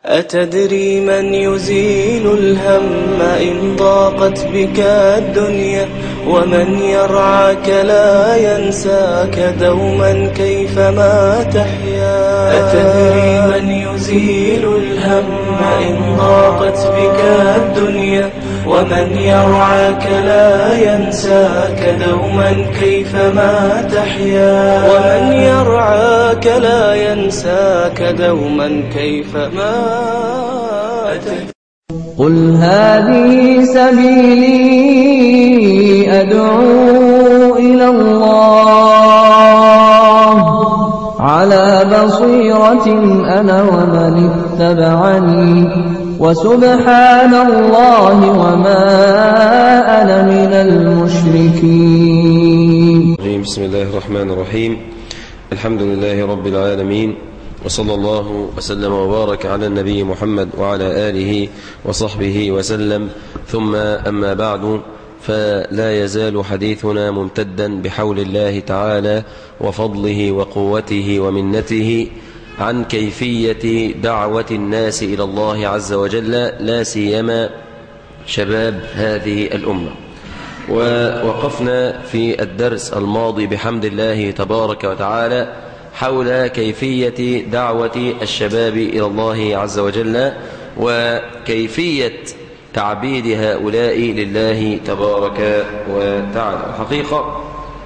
أتدري من يزيل الهم إن ضاقت بك الدنيا ومن يرعاك لا ينساك دوما كيفما تحيا أتدري من يزيل الهم إن ضاقت بك الدنيا ومن يرعاك لا ينساك دوما كيفما تحيا ومن يرعاك لا ينساك دوما كيفما تحيا قل هذه سبيلي أدعو إلى الله على بصيرة أنا ومن اتبعني وسبحان الله وما أنا من المشركين بسم الله الرحمن الرحيم الحمد لله رب العالمين وصلى الله وسلم وبارك على النبي محمد وعلى آله وصحبه وسلم ثم أما بعد فلا يزال حديثنا ممتدا بحول الله تعالى وفضله وقوته ومنته عن كيفية دعوة الناس إلى الله عز وجل لا سيما شباب هذه الأمة ووقفنا في الدرس الماضي بحمد الله تبارك وتعالى حول كيفية دعوة الشباب إلى الله عز وجل وكيفية تعبيد هؤلاء لله تبارك وتعالى الحقيقة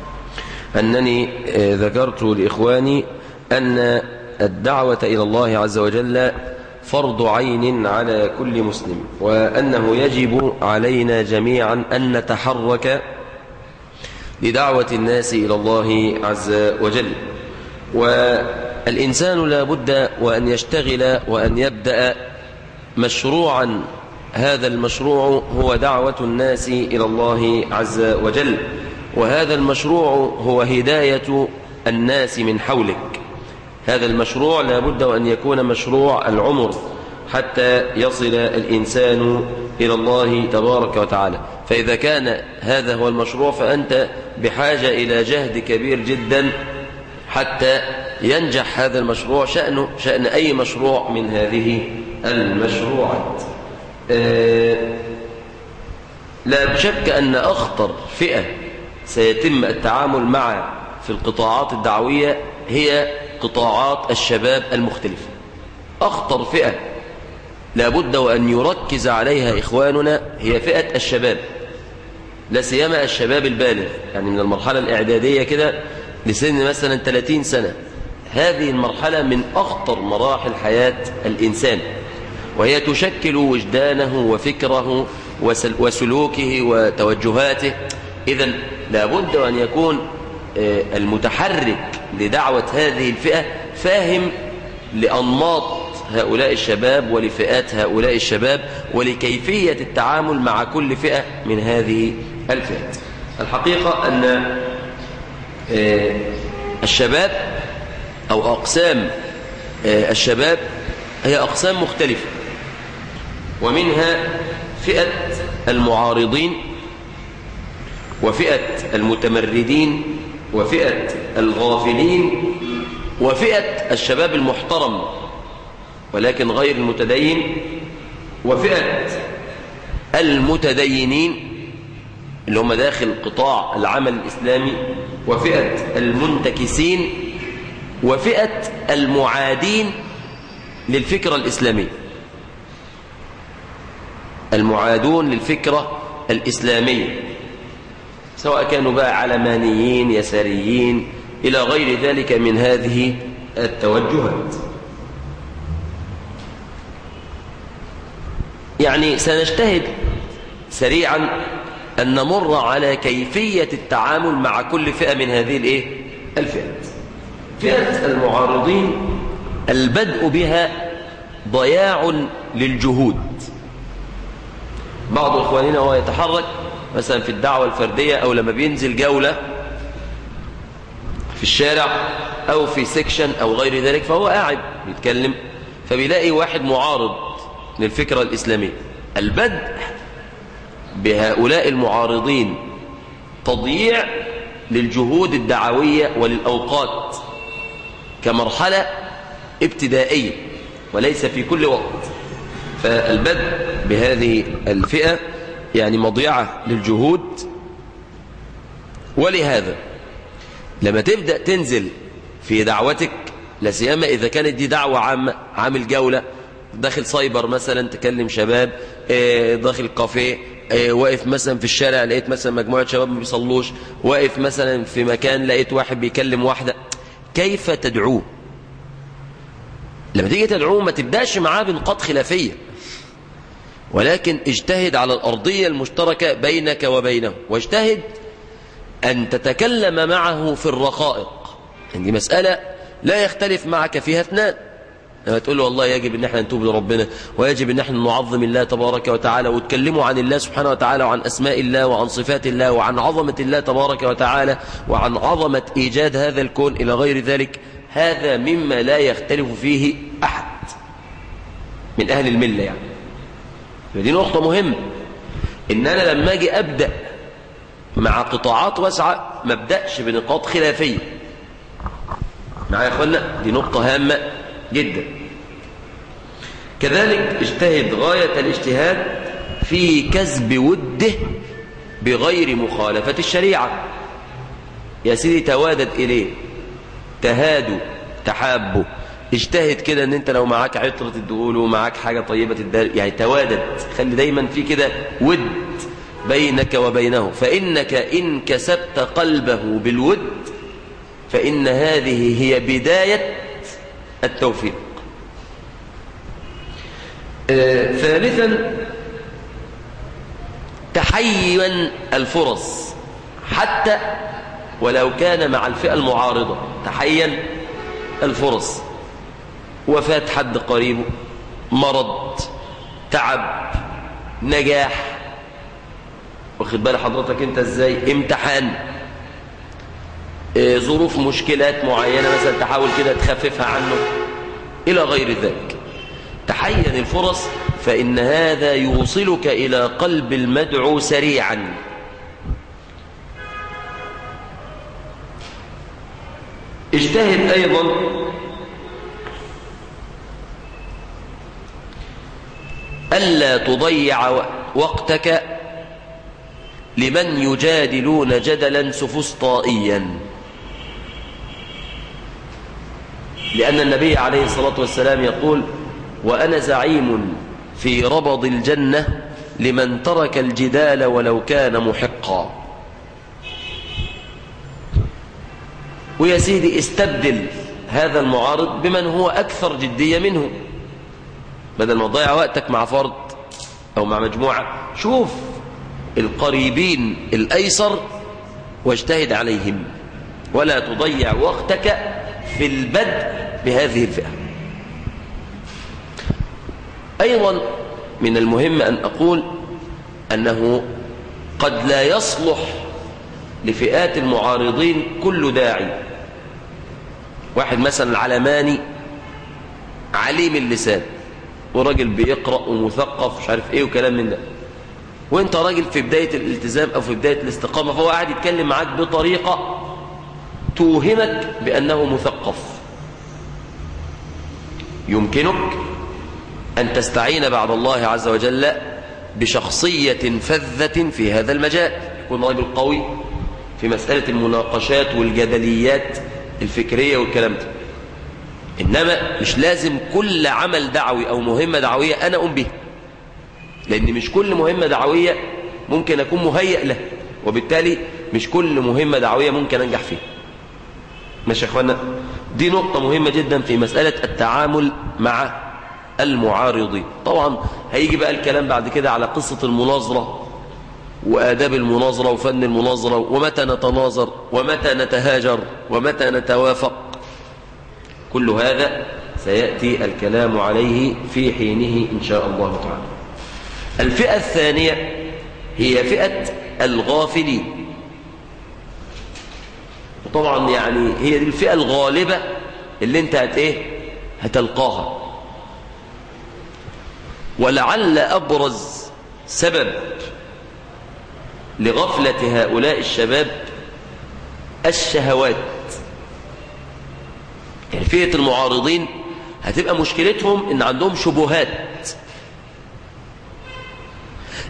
أنني ذكرت لإخواني أن الدعوة إلى الله عز وجل فرض عين على كل مسلم وأنه يجب علينا جميعا أن نتحرك لدعوة الناس إلى الله عز وجل والإنسان لا بد وأن يشتغل وأن يبدأ مشروعا هذا المشروع هو دعوة الناس إلى الله عز وجل وهذا المشروع هو هداية الناس من حولك هذا المشروع لا بد أن يكون مشروع العمر حتى يصل الإنسان إلى الله تبارك وتعالى فإذا كان هذا هو المشروع فأنت بحاجة إلى جهد كبير جدا حتى ينجح هذا المشروع شأنه شأن أي مشروع من هذه المشروعات أه لا شك أن أخطر فئة سيتم التعامل معها في القطاعات الدعوية هي قطاعات الشباب المختلفة أخطر فئة لابد وأن يركز عليها إخواننا هي فئة الشباب لا سيما الشباب البالغ يعني من المرحلة الإعدادية كده لسن مثلا 30 سنة هذه المرحلة من أخطر مراحل حياة الإنسان وهي تشكل وجدانه وفكره وسلوكه وتوجهاته إذا لابد أن يكون المتحرك لدعوة هذه الفئة فاهم لأنماط هؤلاء الشباب ولفئات هؤلاء الشباب ولكيفية التعامل مع كل فئة من هذه الفئات الحقيقة أن الشباب أو أقسام الشباب هي أقسام مختلفة ومنها فئة المعارضين وفئة المتمردين وفئة الغافلين وفئة الشباب المحترم ولكن غير المتدين وفئة المتدينين اللي هم داخل قطاع العمل الإسلامي وفئة المنتكسين وفئة المعادين للفكرة الإسلامية المعادون للفكرة الإسلامية سواء كانوا بقى علمانيين يساريين إلى غير ذلك من هذه التوجهات يعني سنجتهد سريعا أن نمر على كيفية التعامل مع كل فئة من هذه الايه الفئات فئة المعارضين البدء بها ضياع للجهود بعض إخواننا وهو يتحرك مثلا في الدعوة الفردية أو لما بينزل جولة في الشارع أو في سيكشن أو غير ذلك فهو قاعد بيتكلم فبيلاقي واحد معارض للفكرة الإسلامية البدء بهؤلاء المعارضين تضييع للجهود الدعوية وللأوقات كمرحلة ابتدائية وليس في كل وقت فالبدء بهذه الفئة يعني مضيعة للجهود ولهذا لما تبدأ تنزل في دعوتك لسيما إذا كانت دي دعوة عامة عامل جولة داخل سايبر مثلا تكلم شباب آه، داخل كافيه آه، واقف مثلا في الشارع لقيت مثلا مجموعة شباب ما بيصلوش واقف مثلا في مكان لقيت واحد بيكلم واحدة كيف تدعوه لما تيجي تدعوه ما تبدأش معاه بنقاط خلافية ولكن اجتهد على الأرضية المشتركة بينك وبينه واجتهد أن تتكلم معه في الرقائق دي مسألة لا يختلف معك فيها اثنان لما تقول له والله يجب ان احنا نتوب لربنا ويجب ان احنا نعظم الله تبارك وتعالى وتكلموا عن الله سبحانه وتعالى وعن اسماء الله وعن صفات الله وعن عظمة الله تبارك وتعالى وعن عظمة ايجاد هذا الكون الى غير ذلك هذا مما لا يختلف فيه احد من اهل الملة يعني فدي نقطة مهمة ان انا لما اجي ابدأ مع قطاعات واسعة ما ابدأش بنقاط خلافية معايا يا اخوانا دي نقطة هامة جدا كذلك اجتهد غاية الاجتهاد في كسب وده بغير مخالفة الشريعة يا سيدي توادد إليه تهادوا تحابوا اجتهد كده ان انت لو معاك عطرة الدخول ومعاك حاجة طيبة الدار يعني توادد خلي دايما في كده ود بينك وبينه فإنك إن كسبت قلبه بالود فإن هذه هي بداية التوفيق آه ثالثا تحين الفرص حتى ولو كان مع الفئة المعارضة تحين الفرص وفاة حد قريبه مرض تعب نجاح واخد بال حضرتك انت ازاي امتحان اه ظروف مشكلات معينة مثلا تحاول كده تخففها عنه إلى غير ذلك تحين الفرص فإن هذا يوصلك إلى قلب المدعو سريعا اجتهد أيضا ألا تضيع وقتك لمن يجادلون جدلا سفسطائيا لأن النبي عليه الصلاة والسلام يقول وأنا زعيم في ربض الجنة لمن ترك الجدال ولو كان محقا ويا سيدي استبدل هذا المعارض بمن هو أكثر جدية منه بدل ما تضيع وقتك مع فرد أو مع مجموعة شوف القريبين الأيسر واجتهد عليهم ولا تضيع وقتك في البدء بهذه الفئة أيضا من المهم أن أقول أنه قد لا يصلح لفئات المعارضين كل داعي واحد مثلا العلماني عليم اللسان وراجل بيقرأ ومثقف مش عارف ايه وكلام من ده وانت راجل في بداية الالتزام او في بداية الاستقامة فهو قاعد يتكلم معاك بطريقة توهمك بأنه مثقف يمكنك أن تستعين بعد الله عز وجل بشخصية فذة في هذا المجال يكون راجل قوي في مسألة المناقشات والجدليات الفكرية والكلام ده إنما مش لازم كل عمل دعوي أو مهمة دعوية أنا أقوم به لأن مش كل مهمة دعوية ممكن أكون مهيئ له وبالتالي مش كل مهمة دعوية ممكن أنجح فيها ماشي يا اخوانا دي نقطة مهمة جدا في مسألة التعامل مع المعارضين طبعا هيجي بقى الكلام بعد كده على قصة المناظرة وآداب المناظرة وفن المناظرة ومتى نتناظر ومتى نتهاجر ومتى نتوافق كل هذا سيأتي الكلام عليه في حينه إن شاء الله تعالى الفئة الثانية هي فئة الغافلين وطبعا يعني هي دي الفئة الغالبة اللي انت هت ايه هتلقاها ولعل أبرز سبب لغفلة هؤلاء الشباب الشهوات يعني فئة المعارضين هتبقى مشكلتهم ان عندهم شبهات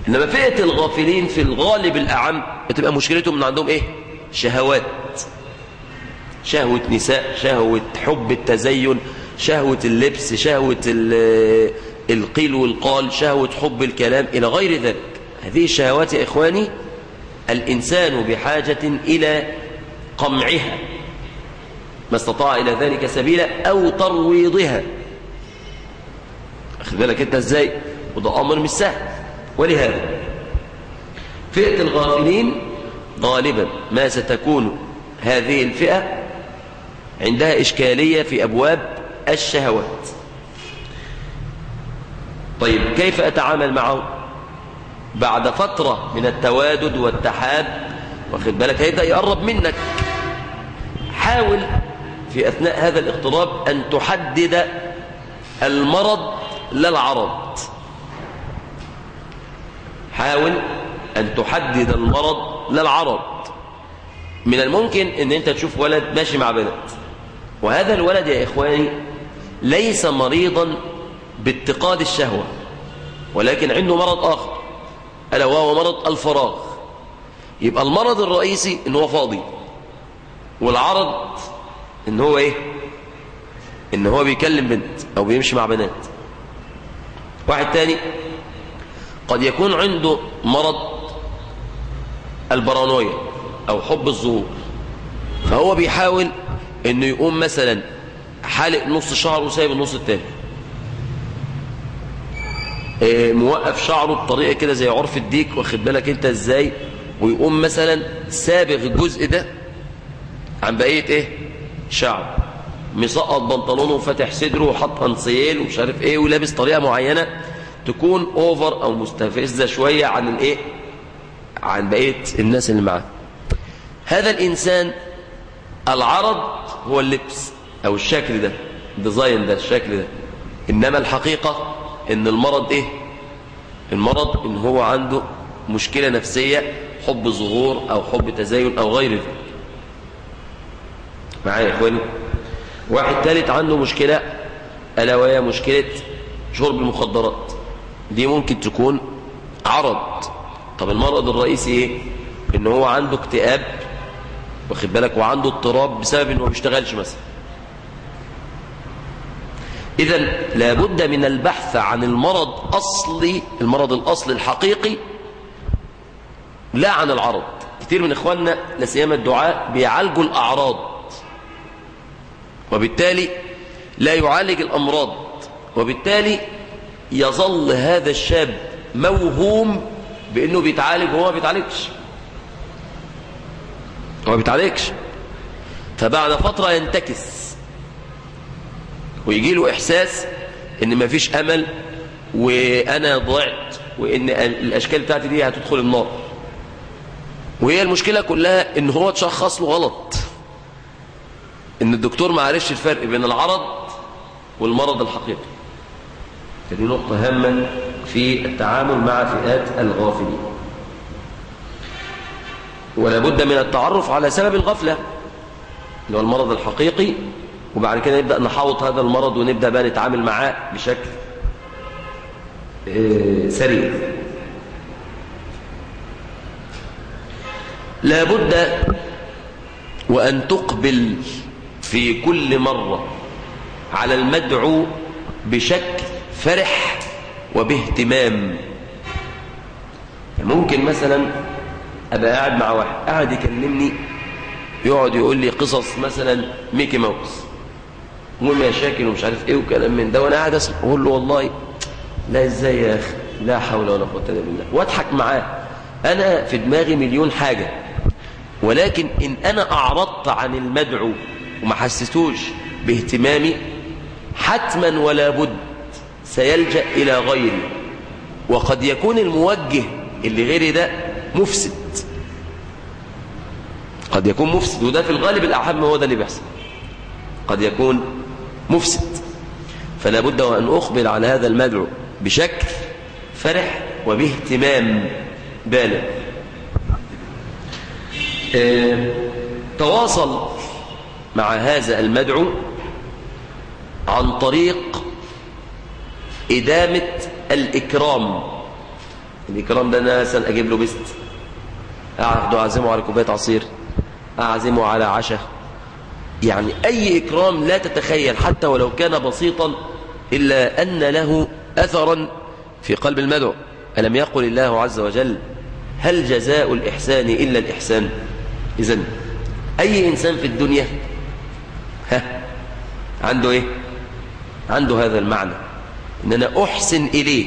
إنما فئة الغافلين في الغالب الأعم بتبقى مشكلتهم من عندهم إيه شهوات شهوة نساء شهوة حب التزين شهوة اللبس شهوة القيل والقال شهوة حب الكلام إلى غير ذلك هذه الشهوات يا إخواني الإنسان بحاجة إلى قمعها ما استطاع إلى ذلك سبيلا أو ترويضها أخذ بالك أنت إزاي وده أمر مش سهل ولهذا فئة الغافلين غالبا ما ستكون هذه الفئة عندها إشكالية في أبواب الشهوات طيب كيف أتعامل معه بعد فترة من التوادد والتحاب واخد بالك هيبدأ يقرب منك حاول في أثناء هذا الاقتراب أن تحدد المرض لا العرض حاول أن تحدد المرض لا العرض من الممكن أن أنت تشوف ولد ماشي مع بنت وهذا الولد يا إخواني ليس مريضا باتقاد الشهوة ولكن عنده مرض آخر ألا وهو مرض الفراغ يبقى المرض الرئيسي ان هو فاضي والعرض ان هو ايه ان هو بيكلم بنت او بيمشي مع بنات واحد تاني قد يكون عنده مرض البرانويا او حب الظهور فهو بيحاول انه يقوم مثلا حالق نص شعره وسايب النص التاني إيه موقف شعره بطريقه كده زي عرف الديك واخد بالك انت ازاي ويقوم مثلا سابغ الجزء ده عن بقيه ايه شعر مسقط بنطلونه وفاتح صدره وحط انسيال ومش عارف ايه ولابس طريقه معينه تكون اوفر او مستفزه شويه عن الايه عن بقيه الناس اللي معاه هذا الانسان العرض هو اللبس او الشكل ده الديزاين ده الشكل ده انما الحقيقه ان المرض ايه المرض ان هو عنده مشكله نفسيه حب ظهور او حب تزين او غير ذلك معايا يا اخواني واحد ثالث عنده مشكله الا وهي مشكله شرب المخدرات دي ممكن تكون عرض طب المرض الرئيسي ايه ان هو عنده اكتئاب واخد بالك وعنده اضطراب بسبب انه ما بيشتغلش مثلا اذا لابد من البحث عن المرض اصلي المرض الاصلي الحقيقي لا عن العرض كتير من اخواننا لا سيما الدعاء بيعالجوا الاعراض وبالتالي لا يعالج الامراض وبالتالي يظل هذا الشاب موهوم بانه بيتعالج وهو ما بيتعالجش هو ما بيتعالجش فبعد فتره ينتكس ويجي له احساس ان ما فيش امل وانا ضعت وان الاشكال بتاعتي دي هتدخل النار وهي المشكله كلها ان هو تشخص له غلط ان الدكتور ما عرفش الفرق بين العرض والمرض الحقيقي فدي نقطه هامه في التعامل مع فئات الغافلين ولا بد من التعرف على سبب الغفله اللي هو المرض الحقيقي وبعد كده نبدأ نحاوط هذا المرض ونبدأ بقى نتعامل معاه بشكل سريع لابد وأن تقبل في كل مرة على المدعو بشكل فرح وباهتمام ممكن مثلا أبقى قاعد مع واحد قاعد يكلمني يقعد يقول لي قصص مثلا ميكي ماوس ومشاكل ومش عارف ايه وكلام من ده وانا قاعد اسمع اقول له والله لا ازاي يا اخي لا حول ولا قوه الا بالله واضحك معاه انا في دماغي مليون حاجه ولكن ان انا اعرضت عن المدعو وما حسيتوش باهتمامي حتما ولا بد سيلجا الى غيري وقد يكون الموجه اللي غيري ده مفسد قد يكون مفسد وده في الغالب الاعم هو ده اللي بيحصل قد يكون مفسد فلا بد وأن أقبل على هذا المدعو بشكل فرح وباهتمام بالغ اه تواصل مع هذا المدعو عن طريق إدامة الإكرام الإكرام ده أنا مثلا أجيب له بست أعرف أعزمه على كوباية عصير أعزمه على عشاء يعني أي إكرام لا تتخيل حتى ولو كان بسيطا إلا أن له أثرا في قلب المدعو ألم يقل الله عز وجل هل جزاء الإحسان إلا الإحسان إذن أي إنسان في الدنيا ها عنده إيه عنده هذا المعنى إن أنا أحسن إليه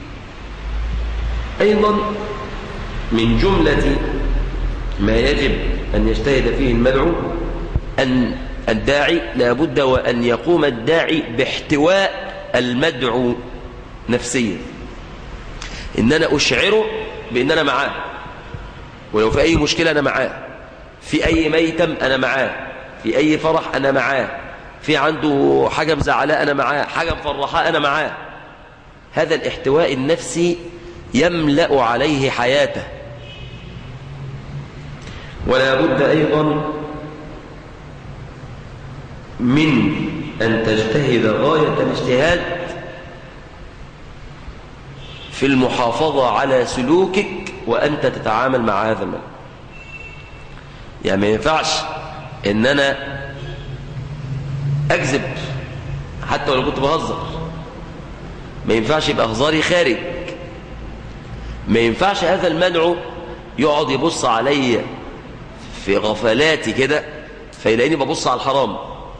أيضا من جملة ما يجب أن يجتهد فيه المدعو أن الداعي لابد وأن يقوم الداعي باحتواء المدعو نفسيا إن أنا أشعره بأن أنا معاه ولو في أي مشكلة أنا معاه في أي ميتم أنا معاه في أي فرح أنا معاه في عنده حاجة مزعلاه أنا معاه حاجة مفرحاه أنا معاه هذا الاحتواء النفسي يملأ عليه حياته ولا بد أيضا من أن تجتهد غاية الاجتهاد في المحافظة على سلوكك وأنت تتعامل مع هذا المال يعني ما ينفعش ان انا اكذب حتى ولو كنت بهزر ما ينفعش يبقى هزاري خارج ما ينفعش هذا المدعو يقعد يبص عليا في غفلاتي كده فيلاقيني ببص على الحرام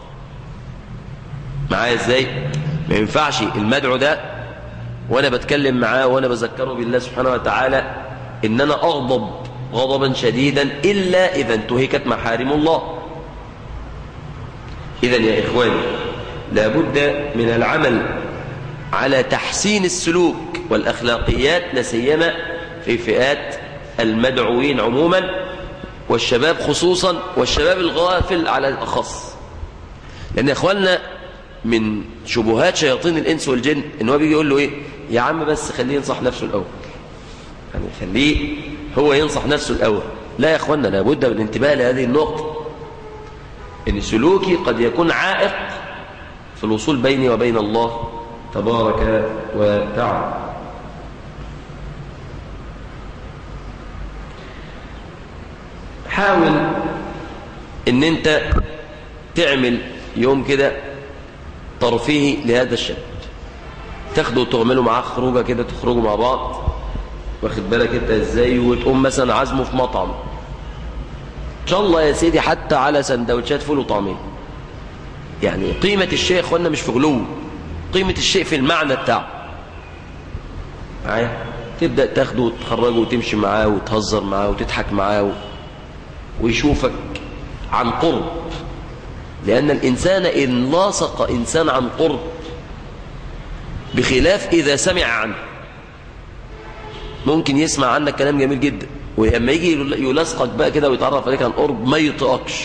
معايا ازاي ما ينفعش المدعو ده وانا بتكلم معاه وانا بذكره بالله سبحانه وتعالى ان انا اغضب غضبا شديدا الا اذا انتهكت محارم الله اذا يا اخواني لابد من العمل على تحسين السلوك والاخلاقيات لسيما في فئات المدعوين عموما والشباب خصوصا والشباب الغافل على الاخص لان يا اخواننا من شبهات شياطين الانس والجن ان هو بيجي يقول له ايه يا عم بس خليه ينصح نفسه الاول يعني خليه هو ينصح نفسه الاول لا يا اخواننا لابد من الانتباه لهذه النقطه ان سلوكي قد يكون عائق في الوصول بيني وبين الله تبارك وتعالى حاول ان انت تعمل يوم كده ترفيهي لهذا الشاب تاخده وتعملوا معاه خروجه كده تخرجوا مع بعض واخد بالك انت ازاي وتقوم مثلا عزمه في مطعم ان شاء الله يا سيدي حتى على سندوتشات فول وطعمين يعني قيمة الشيء يا اخوانا مش في غلو قيمة الشيء في المعنى بتاعه معايا تبدأ تاخده وتخرجه وتمشي معاه وتهزر معاه وتضحك معاه و... ويشوفك عن قرب لأن الإنسان إن لاصق إنسان عن قرب بخلاف إذا سمع عنه ممكن يسمع عنك كلام جميل جدا ولما يجي يلصقك بقى كده ويتعرف عليك عن قرب ما يطقكش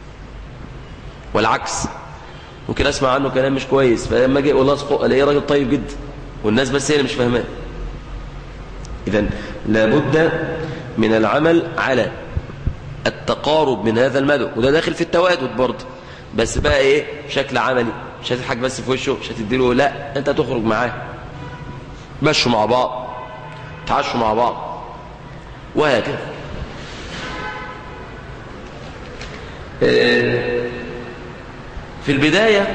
والعكس ممكن اسمع عنه كلام مش كويس فلما اجي الصقه الاقيه راجل طيب جدا والناس بس هي اللي مش فاهماه اذا لابد من العمل على التقارب من هذا المدعو وده داخل في التوادد برضه بس بقى ايه بشكل عملي مش هتضحك بس في وشه مش هتديله لا انت تخرج معاه مشوا مع بعض تعشوا مع بعض وهكذا في البداية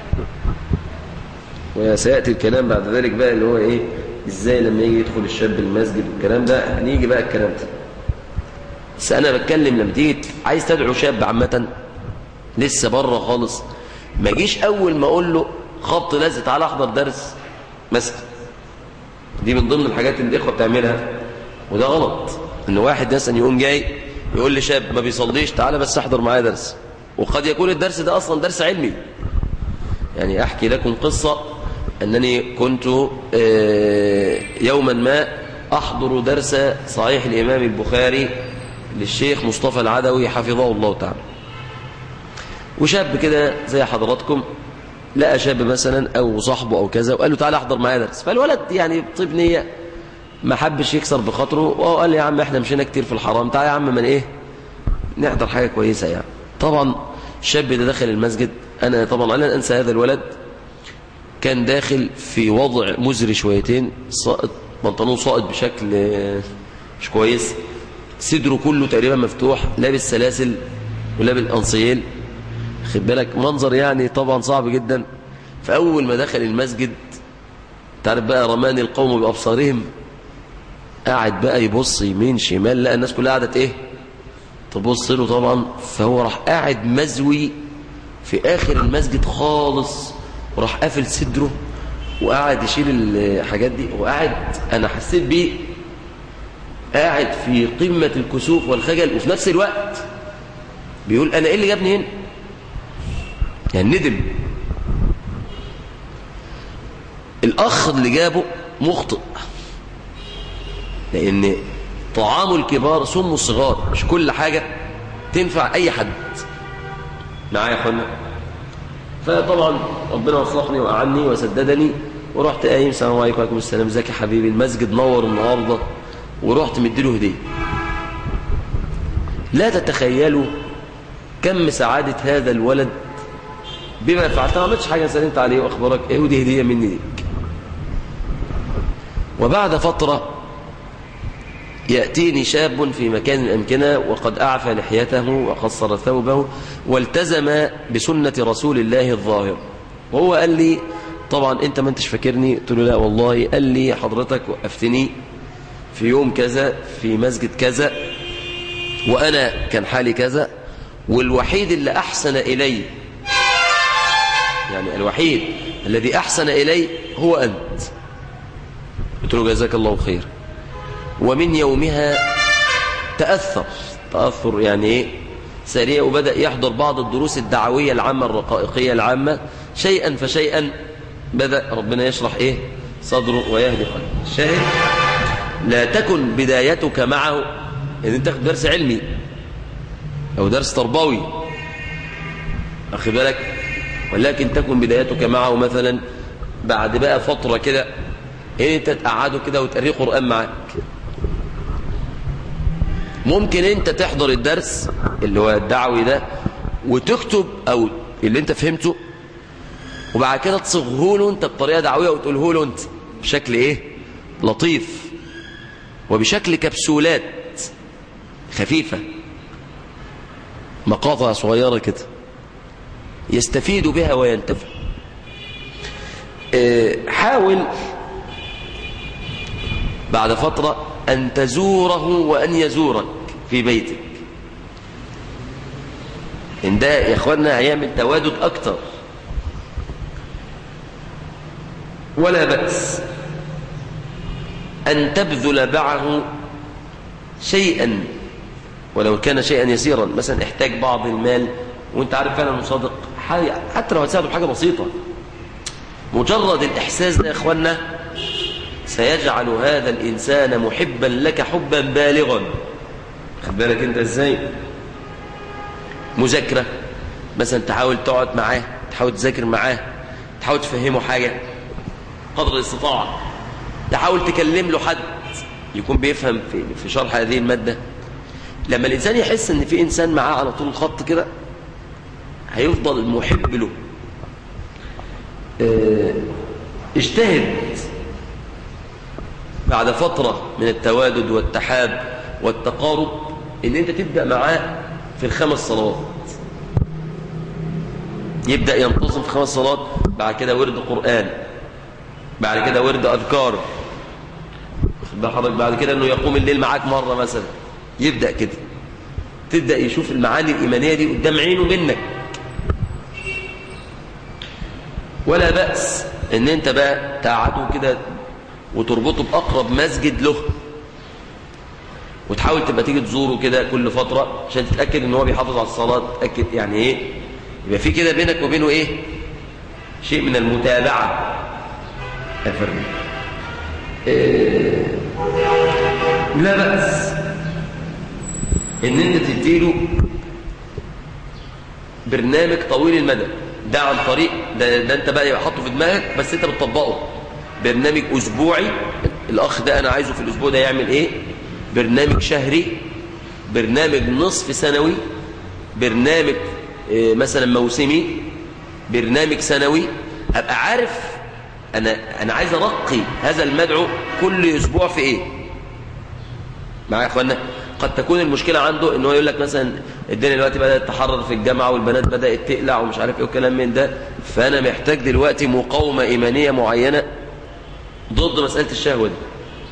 وسيأتي الكلام بعد ذلك بقى اللي هو ايه ازاي لما يجي يدخل الشاب المسجد والكلام ده هنيجي بقى الكلام ده بس انا بتكلم لما تيجي عايز تدعو شاب عامة لسه بره خالص ما جيش اول ما اقول له خبط لازق تعالى احضر درس مثلا دي من ضمن الحاجات اللي الاخوه بتعملها وده غلط ان واحد مثلا يقوم جاي يقول لشاب ما بيصليش تعالى بس احضر معايا درس وقد يكون الدرس ده اصلا درس علمي يعني احكي لكم قصه انني كنت يوما ما احضر درس صحيح الامام البخاري للشيخ مصطفى العدوي حفظه الله تعالى وشاب كده زي حضراتكم لقى شاب مثلا او صاحبه او كذا وقال له تعالى احضر معايا درس فالولد يعني بطيب نيه ما حبش يكسر بخاطره وقال لي يا عم احنا مشينا كتير في الحرام تعالى يا عم من ايه نحضر حاجه كويسه يعني طبعا الشاب ده دخل المسجد انا طبعا انا انسى هذا الولد كان داخل في وضع مزري شويتين بنطلون ساقط بشكل مش كويس صدره كله تقريبا مفتوح لابس سلاسل ولابس انصيل خد بالك منظر يعني طبعا صعب جدا فأول ما دخل المسجد تعرف بقى رمان القوم بأبصارهم قاعد بقى يبص يمين شمال لقى الناس كلها قعدت ايه تبص له طبعا فهو راح قاعد مزوي في آخر المسجد خالص وراح قافل صدره وقاعد يشيل الحاجات دي وقاعد أنا حسيت بيه قاعد في قمة الكسوف والخجل وفي نفس الوقت بيقول أنا إيه اللي جابني هنا يعني ندم الأخ اللي جابه مخطئ لأن طعام الكبار سم الصغار مش كل حاجة تنفع أي حد معايا يا أخوانا فطبعا ربنا وفقني وأعني وسددني ورحت قايم السلام عليكم وعليكم السلام ازيك يا حبيبي المسجد نور النهارده ورحت مديله هديه لا تتخيلوا كم سعادة هذا الولد بما فعلت ما عملتش حاجة سلمت عليه وأخبرك إيه ودي هدية مني ليك وبعد فترة يأتيني شاب في مكان الأمكنة وقد أعفى لحيته وقصر ثوبه والتزم بسنة رسول الله الظاهر وهو قال لي طبعا أنت ما أنتش فاكرني قلت له لا والله قال لي حضرتك وقفتني في يوم كذا في مسجد كذا وأنا كان حالي كذا والوحيد اللي أحسن إلي يعني الوحيد الذي أحسن إلي هو أنت قلت له جزاك الله خير ومن يومها تأثر تأثر يعني إيه سريع وبدأ يحضر بعض الدروس الدعوية العامة الرقائقية العامة شيئا فشيئا بدأ ربنا يشرح إيه صدره ويهدي قلبه الشاهد لا تكن بدايتك معه إن أنت تاخد درس علمي أو درس تربوي أخي بالك ولكن تكن بدايتك معه مثلا بعد بقى فترة كده إيه أنت تقعده كده وتقريه قرآن معاك ممكن أنت تحضر الدرس اللي هو الدعوي ده وتكتب أو اللي أنت فهمته وبعد كده تصغه له أنت بطريقة دعوية وتقوله له أنت بشكل إيه لطيف وبشكل كبسولات خفيفة مقاطع صغيرة كده يستفيد بها وينتفع حاول بعد فترة أن تزوره وأن يزورك في بيتك إن ده يا إخوانا هيعمل توادد أكتر ولا بأس أن تبذل معه شيئا ولو كان شيئا يسيرا مثلا احتاج بعض المال وانت عارف فعلا مصادق حتى لو هتساعده بحاجة بسيطة مجرد الإحساس ده يا إخوانا سيجعل هذا الإنسان محبا لك حبا بالغا خد بالك انت ازاي مذاكرة مثلا تحاول تقعد معاه تحاول تذاكر معاه تحاول تفهمه حاجة قدر الاستطاعة تحاول تكلم له حد يكون بيفهم في, في شرح هذه المادة لما الإنسان يحس ان في إنسان معاه على طول الخط كده هيفضل محب له اه اجتهد بعد فترة من التوادد والتحاب والتقارب ان انت تبدأ معاه في الخمس صلوات يبدأ ينتظم في خمس صلوات بعد كده ورد قرآن بعد كده ورد أذكار بعد كده انه يقوم الليل معاك مرة مثلا يبدأ كده تبدأ يشوف المعاني الإيمانية دي قدام عينه منك ولا بأس ان انت بقى تقعده كده وتربطه بأقرب مسجد له وتحاول تبقى تيجي تزوره كده كل فترة عشان تتأكد ان هو بيحافظ على الصلاة تتأكد يعني ايه يبقى في كده بينك وبينه ايه شيء من المتابعة أفرمي إيه لا بأس ان انت تديله برنامج طويل المدى ده عن طريق ده, ده انت بقى يبقى حاطه في دماغك بس انت بتطبقه برنامج اسبوعي الاخ ده انا عايزه في الاسبوع ده يعمل ايه برنامج شهري برنامج نصف سنوي برنامج إيه مثلا موسمي برنامج سنوي ابقى عارف أنا, أنا عايز أرقي هذا المدعو كل أسبوع في إيه معايا يا أخوانا قد تكون المشكلة عنده إن هو يقول لك مثلا الدنيا دلوقتي بدأت تحرر في الجامعة والبنات بدأت تقلع ومش عارف إيه وكلام من ده فأنا محتاج دلوقتي مقاومة إيمانية معينة ضد مسألة الشهوة دي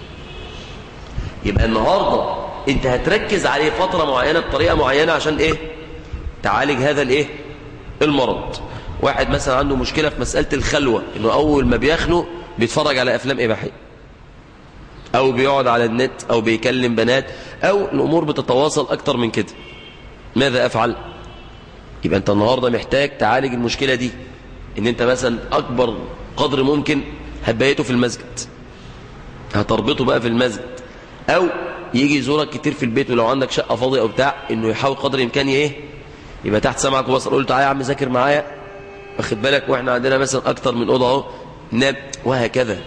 يبقى النهاردة انت هتركز عليه فترة معينة بطريقة معينة عشان ايه تعالج هذا الايه المرض واحد مثلا عنده مشكلة في مسألة الخلوة انه اول ما بيخنو بيتفرج على افلام اباحية او بيقعد على النت او بيكلم بنات او الامور بتتواصل اكتر من كده ماذا افعل يبقى انت النهاردة محتاج تعالج المشكلة دي ان انت مثلا اكبر قدر ممكن هتبيته في المسجد هتربطه بقى في المسجد او يجي يزورك كتير في البيت ولو عندك شقة فاضية او بتاع انه يحاول قدر الامكان ايه يبقى تحت سمعك وبصر قول له تعالى يا عم ذاكر معايا واخد بالك واحنا عندنا مثلا اكتر من اوضه اهو نام وهكذا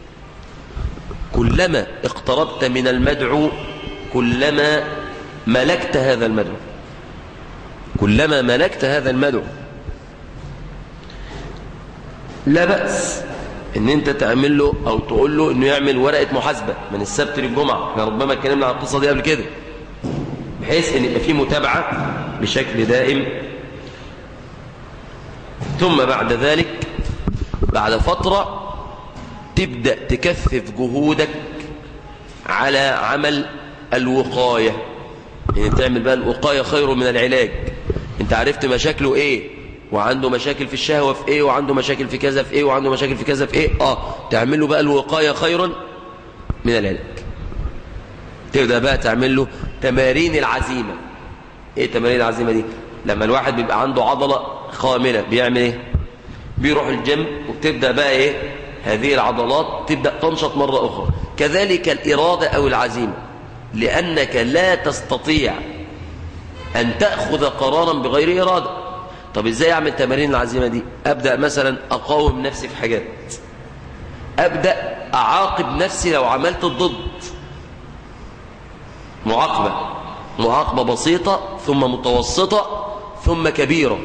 كلما اقتربت من المدعو كلما ملكت هذا المدعو كلما ملكت هذا المدعو لا بأس ان انت تعمل له او تقول له انه يعمل ورقة محاسبة من السبت للجمعة احنا ربما اتكلمنا عن القصة دي قبل كده بحيث ان يبقى في متابعة بشكل دائم ثم بعد ذلك بعد فترة تبدأ تكثف جهودك على عمل الوقاية يعني تعمل بقى الوقاية خير من العلاج انت عرفت مشاكله ايه وعنده مشاكل في الشهوة في ايه وعنده مشاكل في كذا في ايه وعنده مشاكل في كذا في ايه اه تعمل له بقى الوقاية خيرا من العلاج تبدأ بقى تعمل له تمارين العزيمة ايه تمارين العزيمة دي لما الواحد بيبقى عنده عضلة خاملة بيعمل ايه بيروح الجيم وبتبدأ بقى ايه هذه العضلات تبدأ تنشط مرة أخرى كذلك الإرادة أو العزيمة لأنك لا تستطيع أن تأخذ قرارا بغير إرادة طب إزاي أعمل تمارين العزيمة دي أبدأ مثلا أقاوم نفسي في حاجات أبدأ أعاقب نفسي لو عملت الضد معاقبة معاقبة بسيطة ثم متوسطة ثم كبيرة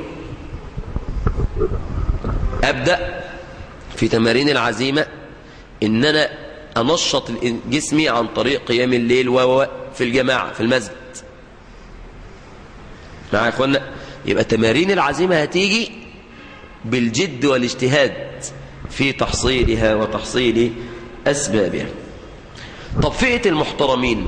أبدأ في تمارين العزيمة إن أنا أنشط جسمي عن طريق قيام الليل و في الجماعة في المسجد معايا يا إخوانا يبقى تمارين العزيمة هتيجي بالجد والاجتهاد في تحصيلها وتحصيل أسبابها طب فئة المحترمين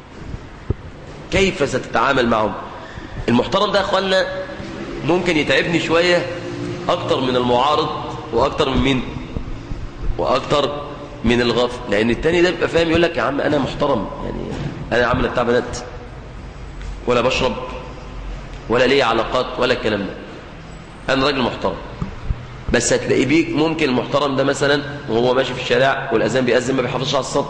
كيف ستتعامل معهم المحترم ده يا أخوانا ممكن يتعبني شوية أكتر من المعارض وأكتر من مين وأكتر من الغفل لأن التاني ده بيبقى فاهم يقول لك يا عم أنا محترم يعني أنا عامل بتاع بنات ولا بشرب ولا ليه علاقات ولا الكلام ده أنا راجل محترم بس هتلاقي بيك ممكن المحترم ده مثلا وهو ماشي في الشارع والأذان بيأذن ما بيحافظش على الصلاة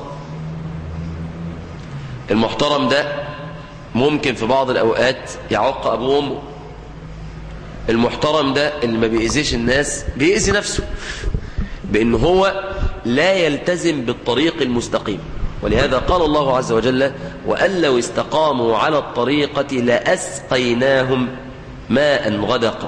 المحترم ده ممكن في بعض الأوقات يعق أبوه وأمه المحترم ده اللي ما بيأذيش الناس بيأذي نفسه بأن هو لا يلتزم بالطريق المستقيم ولهذا قال الله عز وجل وأن لو استقاموا على الطريقة لأسقيناهم ماء غدقا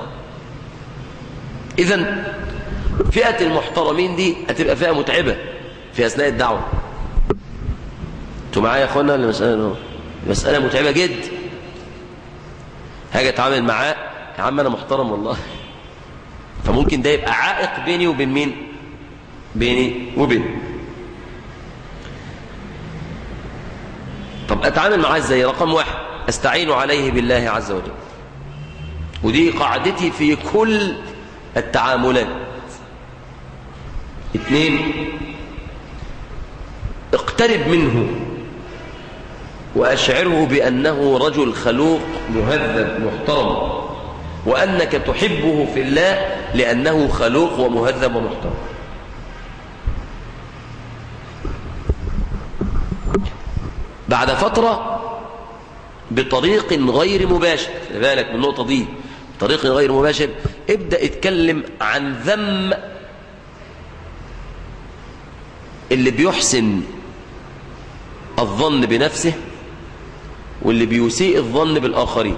إذا فئة المحترمين دي هتبقى فئة متعبة في أثناء الدعوة انتوا معايا يا أخوانا ولا مسألة مسألة متعبة جدا هاجي أتعامل معاه يا عم أنا محترم والله فممكن ده يبقى عائق بيني وبين مين بيني وبين طب أتعامل معاه ازاي رقم واحد أستعين عليه بالله عز وجل ودي قاعدتي في كل التعاملات اثنين اقترب منه وأشعره بأنه رجل خلوق مهذب محترم وأنك تحبه في الله لأنه خلوق ومهذب ومحترم بعد فترة بطريق غير مباشر بالك من النقطة دي بطريق غير مباشر ابدأ اتكلم عن ذم اللي بيحسن الظن بنفسه واللي بيسيء الظن بالآخرين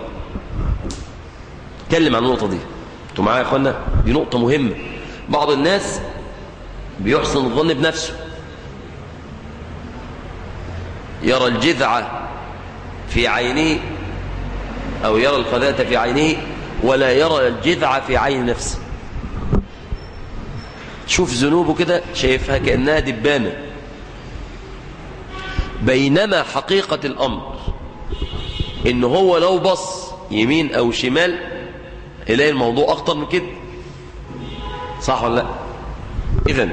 اتكلم عن النقطة دي انتوا معايا يا اخوانا دي نقطة مهمة بعض الناس بيحسن الظن بنفسه يرى الجذع في عينه أو يرى الخذاة في عينه ولا يرى الجذع في عين نفسه شوف ذنوبه كده شايفها كأنها دبانة بينما حقيقة الأمر إن هو لو بص يمين أو شمال يلاقي الموضوع أخطر من كده صح ولا لا إذن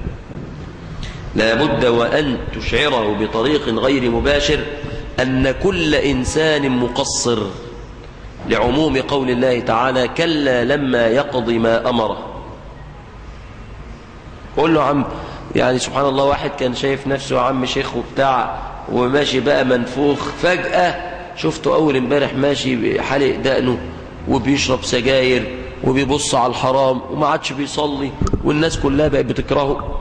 لابد وأن تشعره بطريق غير مباشر أن كل إنسان مقصر لعموم قول الله تعالى كلا لما يقضي ما أمره قول له عم يعني سبحان الله واحد كان شايف نفسه عم شيخ وبتاع وماشي بقى منفوخ فجأة شفته أول امبارح ماشي حالق دقنه وبيشرب سجاير وبيبص على الحرام وما عادش بيصلي والناس كلها بقت بتكرهه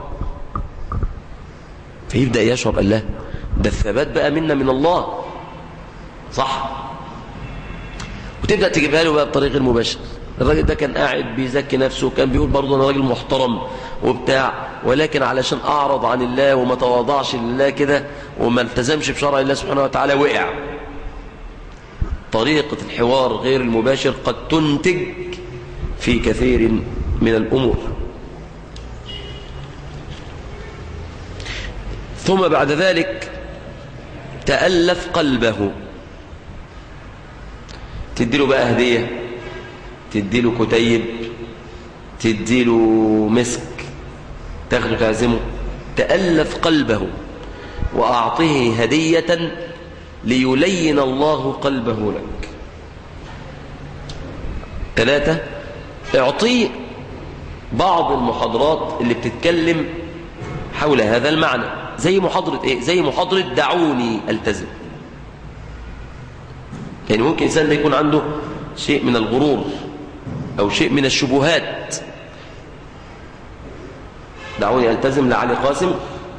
فيبدأ يشعر الله ده الثبات بقى منا من الله صح وتبدأ تجيبها له بقى بطريق المباشر الراجل ده كان قاعد بيزكي نفسه وكان بيقول برضه انا راجل محترم وبتاع ولكن علشان اعرض عن الله وما تواضعش لله كده وما التزمش بشرع الله سبحانه وتعالى وقع طريقة الحوار غير المباشر قد تنتج في كثير من الأمور ثم بعد ذلك تألف قلبه تديله بقى هدية تديله كتيب تديله مسك تاخده تعزمه تألف قلبه وأعطه هدية ليلين الله قلبه لك ثلاثة اعطيه بعض المحاضرات اللي بتتكلم حول هذا المعنى زي محاضرة ايه زي محاضرة دعوني التزم يعني ممكن إنسان ده يكون عنده شيء من الغرور أو شيء من الشبهات دعوني ألتزم لعلي قاسم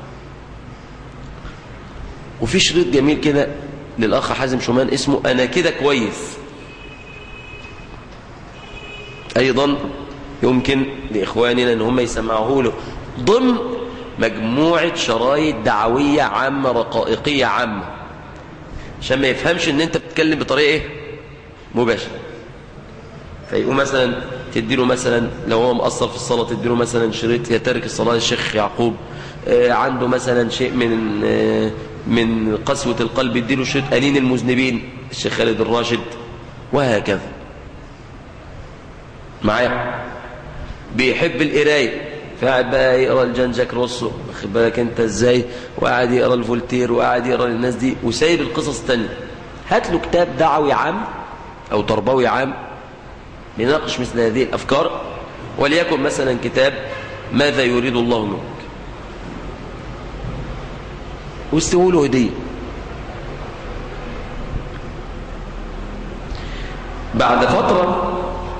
وفي شريط جميل كده للأخ حازم شومان اسمه أنا كده كويس أيضا يمكن لإخواننا أن هم يسمعوه له ضمن مجموعة شرايط دعوية عامة رقائقية عامة عشان ما يفهمش ان انت بتتكلم بطريقة ايه مباشرة فيقوم مثلا تديله مثلا لو هو مقصر في الصلاة تديله مثلا شريط يا تارك الصلاة الشيخ يعقوب آه عنده مثلا شيء من آه من قسوة القلب يديله شريط ألين المذنبين الشيخ خالد الراشد وهكذا معايا بيحب القرايه فقعد بقى يقرا الجان جاك روسو واخد بالك انت ازاي وقعد يقرا الفولتير وقعد يقرا للناس دي وسايب القصص الثانيه هات له كتاب دعوي عام او تربوي عام يناقش مثل هذه الافكار وليكن مثلا كتاب ماذا يريد الله منك واستووا له هديه بعد فتره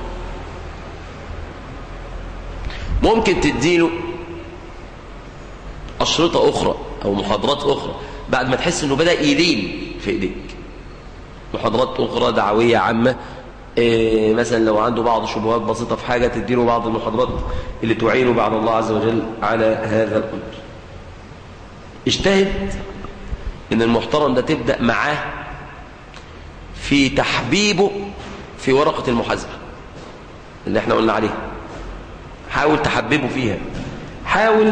ممكن تديله أشرطة أخرى أو محاضرات أخرى بعد ما تحس أنه بدأ يلين في إيديك محاضرات أخرى دعوية عامة إيه مثلا لو عنده بعض شبهات بسيطة في حاجة تديله بعض المحاضرات اللي تعينه بعد الله عز وجل على هذا الأمر اجتهد ان المحترم ده تبدأ معاه في تحبيبه في ورقة المحاسبة اللي احنا قلنا عليها حاول تحببه فيها حاول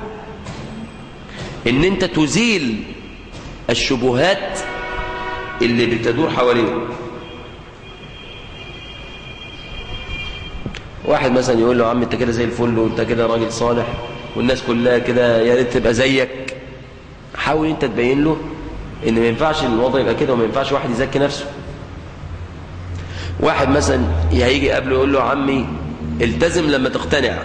ان انت تزيل الشبهات اللي بتدور حواليه واحد مثلا يقول له يا عم انت كده زي الفل وانت كده راجل صالح والناس كلها كده يا ريت تبقى زيك حاول انت تبين له ان ما ينفعش الوضع يبقى كده وما ينفعش واحد يزكي نفسه واحد مثلا هيجي قبله يقول له عمي التزم لما تقتنع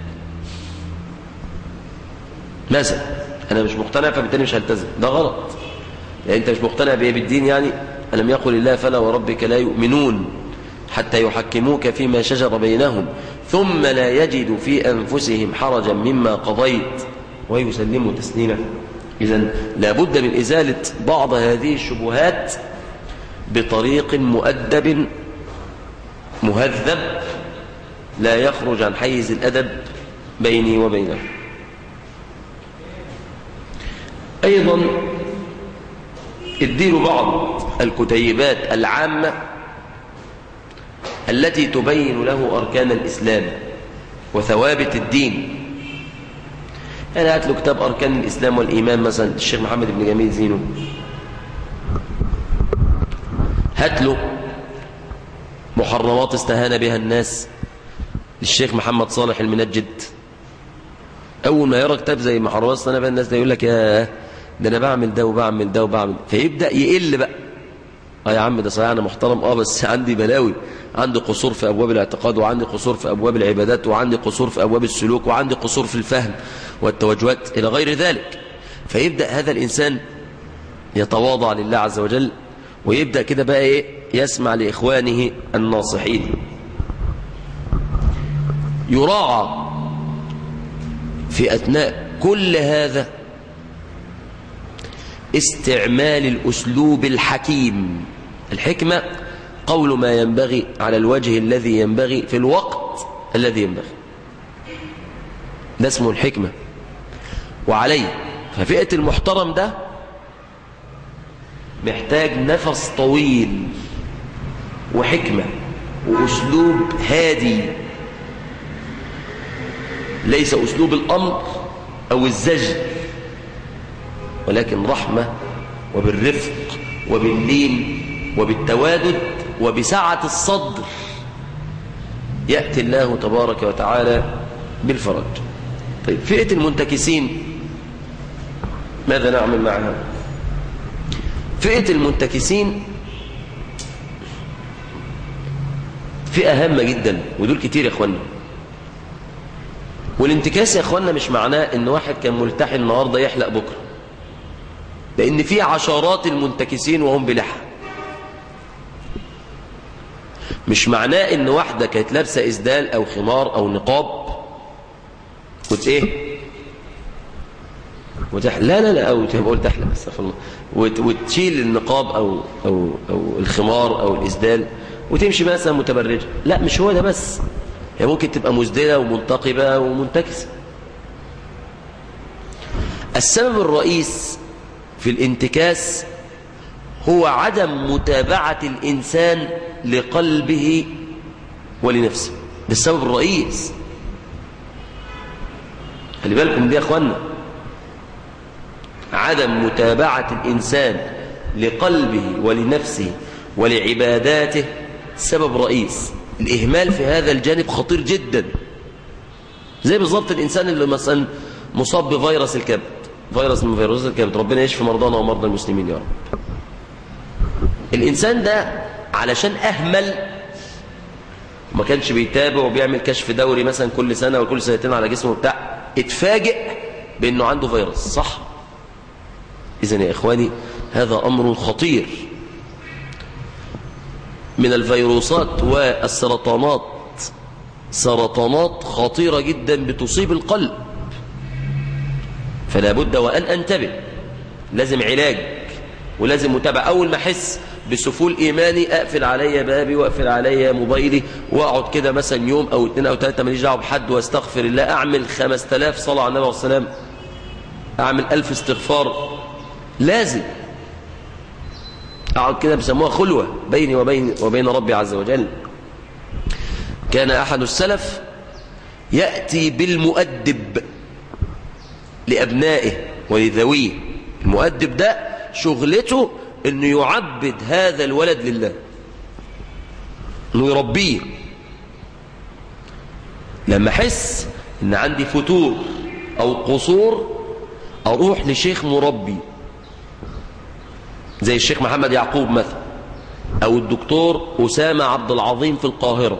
مثلا انا مش مقتنع فبالتالي مش هلتزم ده غلط يعني انت مش مقتنع بايه بالدين يعني الم يقل الله فلا وربك لا يؤمنون حتى يحكموك فيما شجر بينهم ثم لا يجدوا في انفسهم حرجا مما قضيت ويسلموا تسليما اذا لابد من ازاله بعض هذه الشبهات بطريق مؤدب مهذب لا يخرج عن حيز الأدب بيني وبينه أيضا اديله بعض الكتيبات العامة التي تبين له أركان الإسلام وثوابت الدين يعني هات له كتاب أركان الإسلام والإيمان مثلا الشيخ محمد بن جميل زينو هات له محرمات استهان بها الناس للشيخ محمد صالح المنجد أول ما يرى كتاب زي محرمات استهان بها الناس ده يقول لك يا ده أنا بعمل ده وبعمل ده وبعمل فيبدأ يقل بقى اه يا عم ده صحيح انا محترم اه بس عندي بلاوي عندي قصور في ابواب الاعتقاد وعندي قصور في ابواب العبادات وعندي قصور في ابواب السلوك وعندي قصور في الفهم والتوجهات الى غير ذلك فيبدا هذا الانسان يتواضع لله عز وجل ويبدا كده بقى ايه يسمع لاخوانه الناصحين يراعى في اثناء كل هذا استعمال الاسلوب الحكيم الحكمة قول ما ينبغي على الوجه الذي ينبغي في الوقت الذي ينبغي ده اسمه الحكمة وعليه ففئة المحترم ده محتاج نفس طويل وحكمة وأسلوب هادي ليس أسلوب الأمر أو الزجر ولكن رحمة وبالرفق وباللين وبالتوادد وبسعة الصدر يأتي الله تبارك وتعالى بالفرج طيب فئة المنتكسين ماذا نعمل معها فئة المنتكسين فئة هامة جدا ودول كتير يا اخوانا والانتكاس يا اخوانا مش معناه ان واحد كان ملتحي النهارده يحلق بكره لان في عشرات المنتكسين وهم بلحى مش معناه ان واحدة كانت لابسة اسدال او خمار او نقاب وت ايه وتح... لا لا لا او بقول تحلم استغفر الله وت... وتشيل النقاب او او او الخمار او الاسدال وتمشي مثلا متبرجه لا مش هو ده بس هي ممكن تبقى مزدله ومنتقبه ومنتكسه السبب الرئيس في الانتكاس هو عدم متابعة الإنسان لقلبه ولنفسه ده السبب الرئيس خلي بالكم دي يا أخوانا عدم متابعة الإنسان لقلبه ولنفسه ولعباداته سبب رئيس الإهمال في هذا الجانب خطير جدا زي بالضبط الإنسان اللي مثلا مصاب بفيروس الكبد فيروس من فيروس الكبد ربنا يشفي مرضانا ومرضى المسلمين يا رب الإنسان ده علشان أهمل ما كانش بيتابع وبيعمل كشف دوري مثلا كل سنة وكل سنتين على جسمه بتاع اتفاجئ بأنه عنده فيروس صح إذن يا إخواني هذا أمر خطير من الفيروسات والسرطانات سرطانات خطيرة جدا بتصيب القلب فلا بد وأن أنتبه لازم علاج ولازم متابعة أول ما أحس بسفول إيماني أقفل عليا بابي وأقفل عليا موبايلي وأقعد كده مثلا يوم أو اثنين أو ثلاثة ماليش دعوه بحد وأستغفر الله أعمل خمس تلاف صلاة على النبي عليه السلام أعمل ألف استغفار لازم أقعد كده بيسموها خلوة بيني وبين وبين ربي عز وجل كان أحد السلف يأتي بالمؤدب لأبنائه ولذويه المؤدب ده شغلته انه يعبد هذا الولد لله انه يربيه لما احس ان عندي فتور او قصور اروح لشيخ مربي زي الشيخ محمد يعقوب مثلا او الدكتور اسامه عبد العظيم في القاهره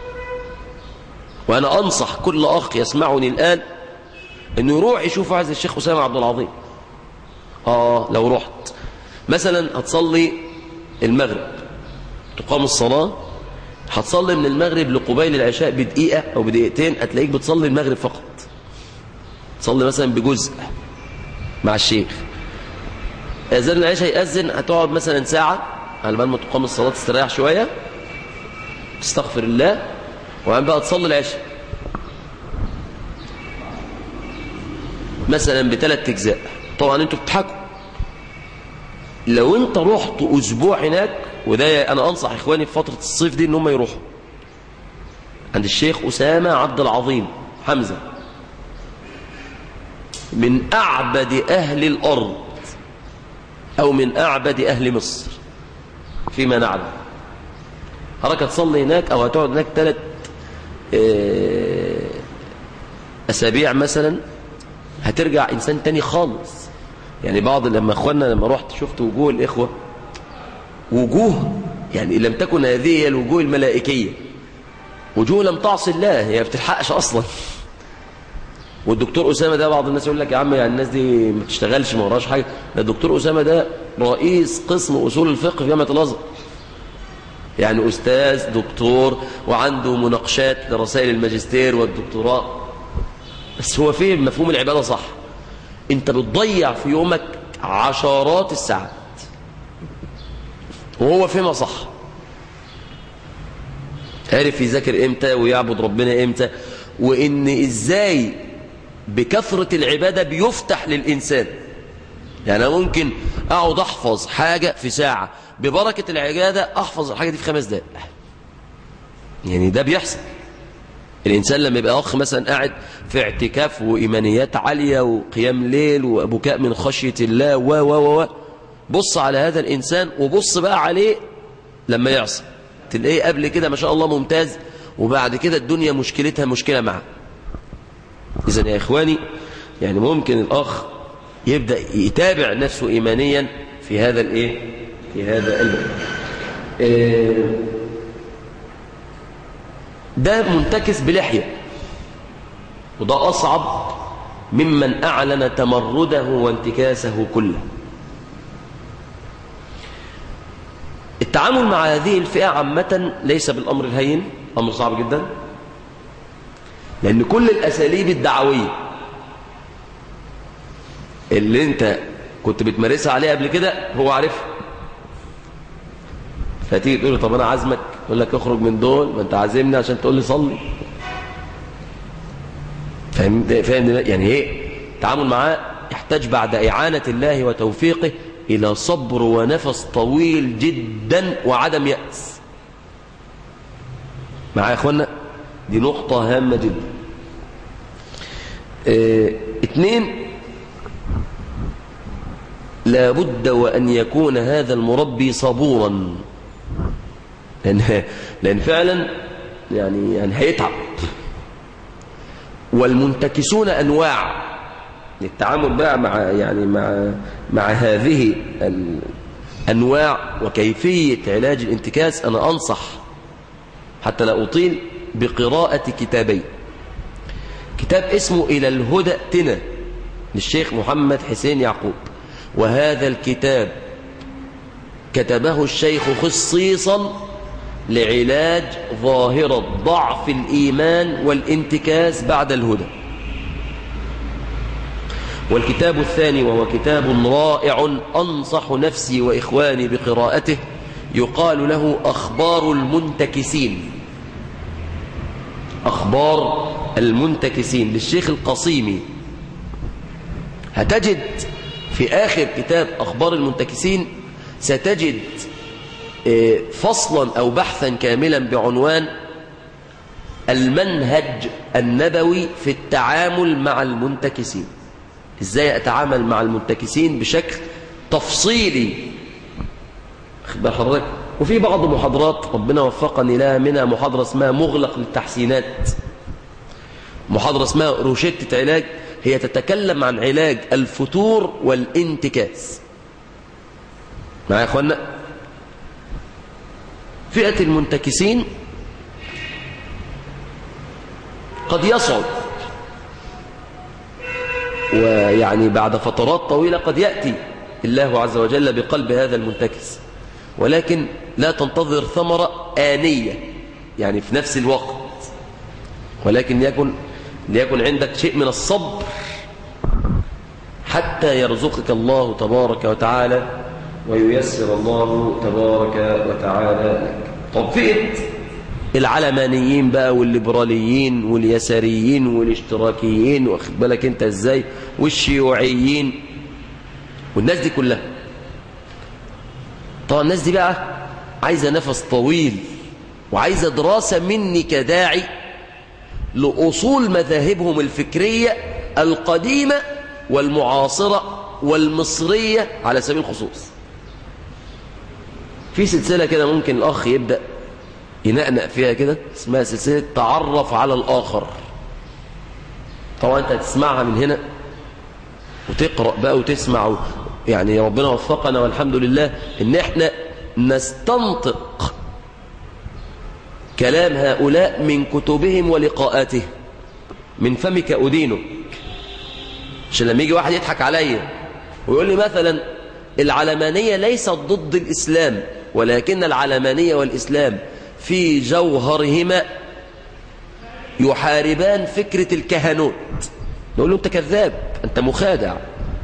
وانا انصح كل اخ يسمعني الان انه يروح يشوف هذا الشيخ اسامه عبد العظيم اه لو رحت مثلا هتصلي المغرب تقام الصلاة هتصلي من المغرب لقبيل العشاء بدقيقة أو بدقيقتين هتلاقيك بتصلي المغرب فقط تصلي مثلا بجزء مع الشيخ أذان العشاء يأذن هتقعد مثلا ساعة على بال ما تقام الصلاة تستريح شوية تستغفر الله وبعدين بقى تصلي العشاء مثلا بثلاث أجزاء طبعا انتوا بتضحكوا لو انت رحت اسبوع هناك وده انا انصح اخواني في فترة الصيف دي ان هم يروحوا عند الشيخ اسامة عبد العظيم حمزة من اعبد اهل الارض او من اعبد اهل مصر فيما نعلم حضرتك هتصلي هناك او هتقعد هناك ثلاث اسابيع مثلا هترجع انسان تاني خالص يعني بعض لما اخواننا لما رحت شفت وجوه الاخوه وجوه يعني لم تكن هذه هي الوجوه الملائكيه وجوه لم تعصي الله هي ما بتلحقش اصلا والدكتور اسامه ده بعض الناس يقول لك يا عم يعني الناس دي ما بتشتغلش ما وراش حاجه ده الدكتور اسامه ده رئيس قسم اصول الفقه في جامعه الازهر يعني استاذ دكتور وعنده مناقشات لرسائل الماجستير والدكتوراه بس هو فين مفهوم العباده صح انت بتضيع في يومك عشرات الساعات وهو فهمها صح عارف يذاكر امتى ويعبد ربنا امتى وان ازاي بكثرة العبادة بيفتح للإنسان يعني أنا ممكن أقعد أحفظ حاجة في ساعة ببركة العبادة أحفظ الحاجة دي في خمس دقائق يعني ده بيحصل الإنسان لما يبقى أخ مثلا قاعد في اعتكاف وإيمانيات عالية وقيام ليل وبكاء من خشية الله و و و بص على هذا الإنسان وبص بقى عليه لما يعصي تلاقيه قبل كده ما شاء الله ممتاز وبعد كده الدنيا مشكلتها مشكلة معه إذا يا إخواني يعني ممكن الأخ يبدأ يتابع نفسه إيمانيا في هذا الإيه في هذا الباب إيه ده منتكس بلحية وده أصعب ممن أعلن تمرده وانتكاسه كله التعامل مع هذه الفئة عامة ليس بالأمر الهين أمر صعب جدا لأن كل الأساليب الدعوية اللي انت كنت بتمارسها عليه قبل كده هو عارفها فتيجي تقول له طب انا عازمك يقول لك اخرج من دول ما انت عازمني عشان تقول لي صلي فاهم فاهم يعني ايه التعامل معاه يحتاج بعد اعانه الله وتوفيقه الى صبر ونفس طويل جدا وعدم ياس معايا يا اخوانا دي نقطه هامه جدا اه اتنين لابد وأن يكون هذا المربي صبورا لأن, لأن فعلا يعني, يعني هيتعب والمنتكسون أنواع للتعامل بقى مع يعني مع مع هذه الأنواع وكيفية علاج الانتكاس أنا أنصح حتى لا أطيل بقراءة كتابين كتاب اسمه إلى الهدى ائتنا للشيخ محمد حسين يعقوب وهذا الكتاب كتبه الشيخ خصيصا لعلاج ظاهرة ضعف الإيمان والانتكاس بعد الهدى والكتاب الثاني وهو كتاب رائع أنصح نفسي وإخواني بقراءته يقال له أخبار المنتكسين أخبار المنتكسين للشيخ القصيمي هتجد في آخر كتاب أخبار المنتكسين ستجد فصلا أو بحثا كاملا بعنوان المنهج النبوي في التعامل مع المنتكسين ازاي اتعامل مع المنتكسين بشكل تفصيلي اخبر حضرتك وفي بعض محاضرات ربنا وفقني لها منها محاضرة اسمها مغلق للتحسينات محاضرة اسمها روشتة علاج هي تتكلم عن علاج الفتور والانتكاس معايا يا اخوانا فئة المنتكسين قد يصعد ويعني بعد فترات طويلة قد يأتي الله عز وجل بقلب هذا المنتكس ولكن لا تنتظر ثمرة آنية يعني في نفس الوقت ولكن يكن ليكن عندك شيء من الصبر حتى يرزقك الله تبارك وتعالى وييسر الله تبارك وتعالى لك طب فئة العلمانيين بقى والليبراليين واليساريين والاشتراكيين واخد بالك انت ازاي والشيوعيين والناس دي كلها طبعا الناس دي بقى عايزة نفس طويل وعايزة دراسة مني كداعي لأصول مذاهبهم الفكرية القديمة والمعاصرة والمصرية على سبيل الخصوص في سلسلة كده ممكن الأخ يبدأ ينقنق فيها كده اسمها سلسلة تعرف على الآخر طبعا أنت هتسمعها من هنا وتقرأ بقى وتسمع يعني ربنا وفقنا والحمد لله ان احنا نستنطق كلام هؤلاء من كتبهم ولقاءاتهم من فمك أدينك عشان لما يجي واحد يضحك عليا ويقول لي مثلا العلمانية ليست ضد الإسلام ولكن العلمانية والإسلام في جوهرهما يحاربان فكرة الكهنوت نقول له أنت كذاب أنت مخادع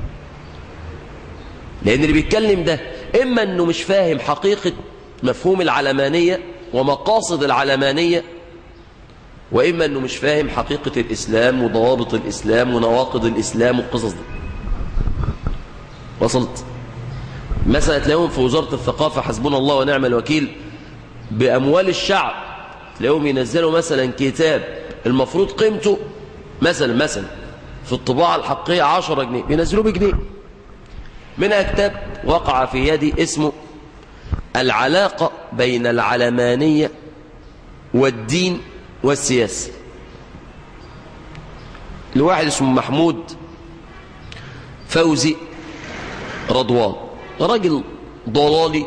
لأن اللي بيتكلم ده إما أنه مش فاهم حقيقة مفهوم العلمانية ومقاصد العلمانية وإما أنه مش فاهم حقيقة الإسلام وضوابط الإسلام ونواقض الإسلام والقصص دي وصلت مثلا تلاقيهم في وزارة الثقافة حسبنا الله ونعم الوكيل بأموال الشعب تلاقيهم ينزلوا مثلا كتاب المفروض قيمته مثلا مثلا في الطباعة الحقيقية 10 جنيه بينزلوه بجنيه منها كتاب وقع في يدي اسمه العلاقة بين العلمانية والدين والسياسة لواحد اسمه محمود فوزي رضوان راجل ضلالي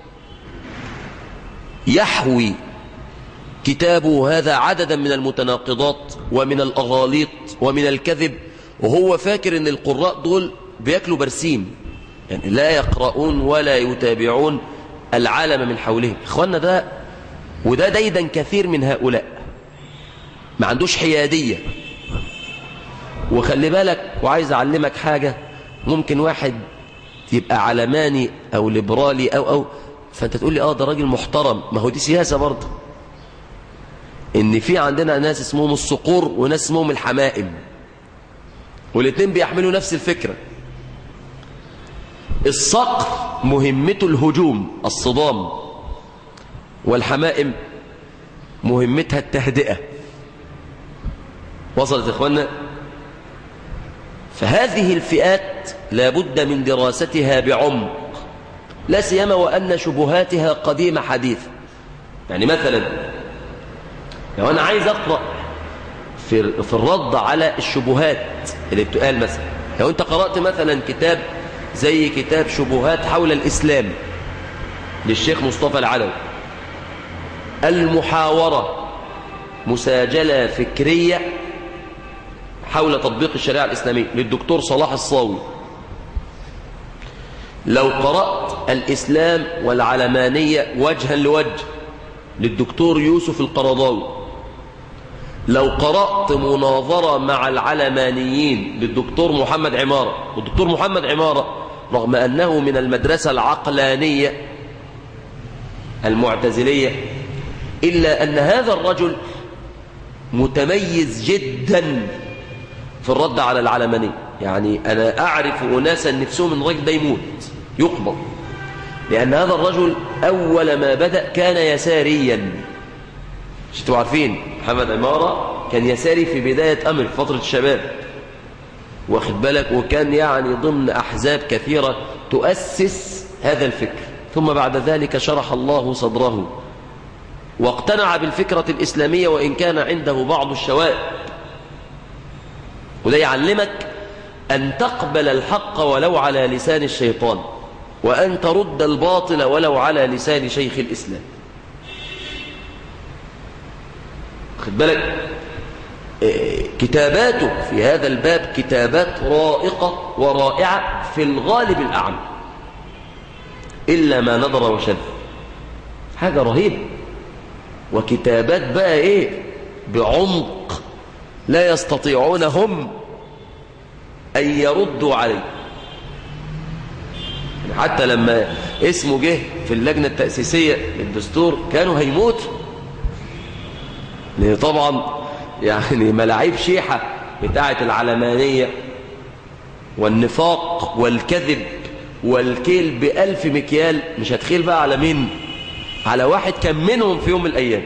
يحوي كتابه هذا عددا من المتناقضات ومن الأغاليط ومن الكذب وهو فاكر ان القراء دول بياكلوا برسيم يعني لا يقرؤون ولا يتابعون العالم من حولهم اخوانا ده وده ديدا كثير من هؤلاء ما عندوش حيادية وخلي بالك وعايز أعلمك حاجة ممكن واحد يبقى علماني أو ليبرالي أو أو فأنت تقول لي آه ده راجل محترم ما هو دي سياسة برضه إن في عندنا ناس اسمهم الصقور وناس اسمهم الحمائم والاثنين بيحملوا نفس الفكرة الصقر مهمته الهجوم الصدام والحمائم مهمتها التهدئة وصلت إخوانا فهذه الفئات لابد من دراستها بعمق لا سيما وأن شبهاتها قديمة حديثة يعني مثلا لو أنا عايز أقرأ في, في الرد على الشبهات اللي بتقال مثلا لو أنت قرأت مثلا كتاب زي كتاب شبهات حول الإسلام للشيخ مصطفى العلوي المحاورة مساجلة فكرية حول تطبيق الشريعة الإسلامية للدكتور صلاح الصاوي لو قرأت الإسلام والعلمانية وجها لوجه للدكتور يوسف القرضاوي لو قرأت مناظرة مع العلمانيين للدكتور محمد عمارة والدكتور محمد عمارة رغم أنه من المدرسة العقلانية المعتزلية إلا أن هذا الرجل متميز جدا في الرد على العلمانية يعني أنا أعرف أناسا نفسهم من الرجل ده يموت يقبض لأن هذا الرجل أول ما بدأ كان يساريا مش انتوا عارفين محمد عمارة كان يساري في بداية أمر في فترة الشباب واخد بالك وكان يعني ضمن أحزاب كثيرة تؤسس هذا الفكر ثم بعد ذلك شرح الله صدره واقتنع بالفكرة الإسلامية وإن كان عنده بعض الشوائب وده يعلمك أن تقبل الحق ولو على لسان الشيطان وأن ترد الباطل ولو على لسان شيخ الإسلام خد بالك كتاباته في هذا الباب كتابات رائقة ورائعة في الغالب الأعم إلا ما نظر وشذ حاجة رهيبة وكتابات بقى إيه بعمق لا يستطيعون هم أن يردوا عليه حتى لما اسمه جه في اللجنة التأسيسية للدستور كانوا هيموتوا لأن طبعا يعني ملاعيب شيحة بتاعة العلمانية والنفاق والكذب والكيل بألف مكيال مش هتخيل بقى على مين على واحد كان منهم في يوم من الأيام